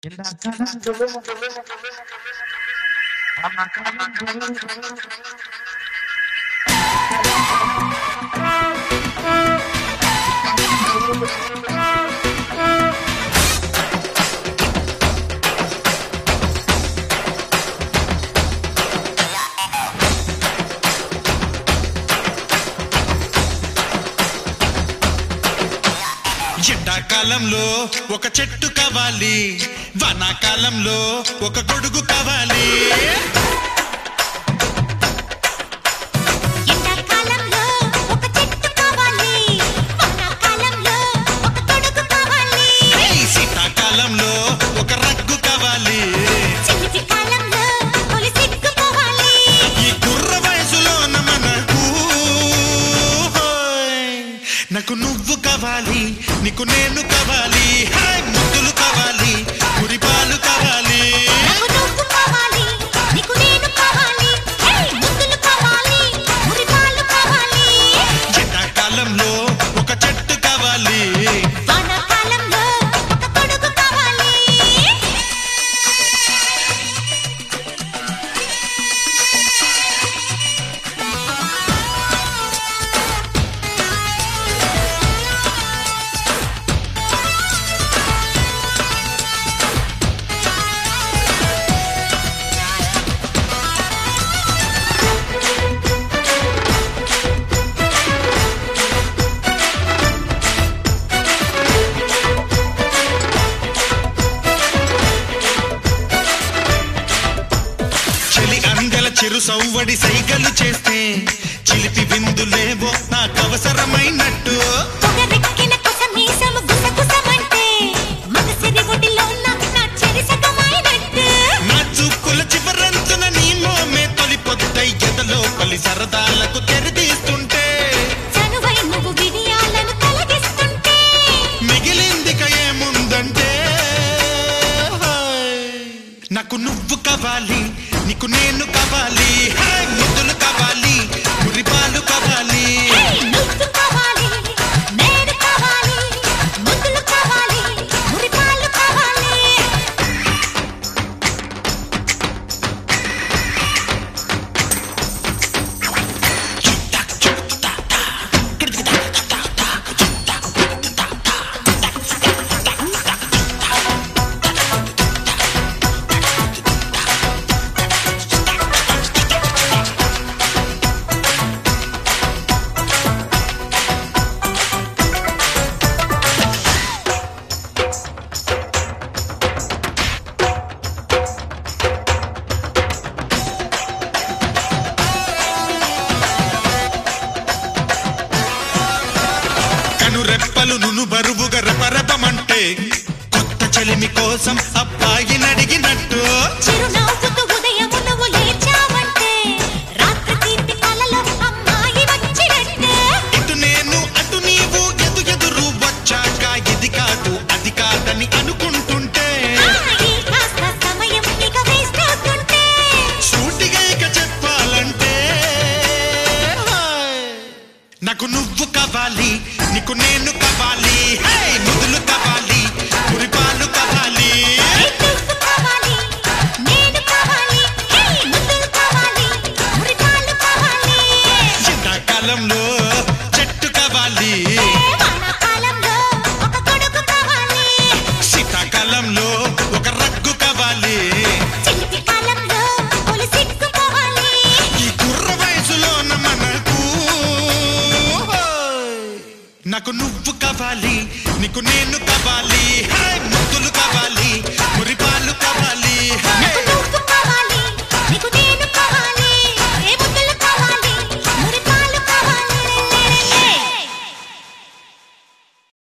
ఎండాకాలంలో ఒక చెట్టు కావాలి వానాకాలంలో ఒక గొడుగు కావాలి ఎండాకాలంలో ఒక చెట్టు కావాలి వానాకాలంలో ఒక తొడుగు కావాలి ఏయ్, శీతాకాలంలో ఒక రగ్గు కావాలి చలిటి కాలంలో తొలి సిగ్గు పోవాలి ఈ కుర్ర వయసులోన మనకు హోయ్, నాకు నువ్వు కావాలి నీకు నేను కావాలి హాయ్, ముద్దులు కావాలి కురిపాలు కావాలి నాకు నువ్వు కావాలి నీకు నేను కావాలి హే ముద్దులు కావాలి మురిపాలు కావాలి ఎండాకాలంలో ఒక చెట్టు కావాలి వానాకాలంలో ఒక తొడుగు కావాలి చలి అందల చెరు సవ్వడి సైగలు చేస్తే చిలిపి విందులేవో నాకు అవసరమైనట్టు పొగరెక్కిన కొసమీసము గుసగుసమంటే మగసిరి ఒడిలోన నా చెరిసగమైనట్టు నా చూపుల చివరంచున నీ మోమే తొలి పొద్దై ఎదలో పలి సరదాలకు తెరదీస్తుంటే చనువై నువ్వు విడియాలను తొలగిస్తుంటే మిగిలిందిక ఏముందంటే హాయ్. నాకు నువ్వు కావాలి నీకు నేను కావాలి హాయ్, ముద్దులు కావాలి మురిపాలు కావాలి హే నువ్వు కావాలి నేను కావాలి ముద్దులు కావాలి మురిపాలు కావాలి కనురెప్పలు నును బరువుగా రెపరెపమంటే కొత్త చెలిమి కోసం అబ్బాయిని అడిగినట్టు చిరునవ్వుతూ ఉదయము నువ్వు లేచావంటే రాత్రి తీపి కలలో అమ్మాయి వచ్చినట్టే ఇటు నేను అటు నీవు ఎదు ఎదురు వచ్చాక ఇది కాదు అది కాదని అనుకుంటుంటే ఆ, ఈ కాస్త సమయం ఇక వేస్ట్ అవుతుంటే సూటిగా ఇక చెప్పాలంటే హాయ్. నాకు నువ్వు కావాలి నీకు నేను కావాలి హే, ముదులు కావాలి మురిపాలు కావాలి హే నువ్వు కావాలి నేను కావాలి హే ముద్దులు కావాలి మురిపాలు కావాలి ఎండాకాలంలో చెట్టు కావాలి హే వానాకాలంలో ఒక తొడుగు కావాలి శీతాకాలంలో ఒక రగ్గు కావాలి చిలిపి కాలంలో తొలి సిగ్గు పోవాలి ఈ కుర్ర వయసులోన మనకు హోయ్. నాకు నువ్వు కావాలి నీకు నేను కావాలి హే,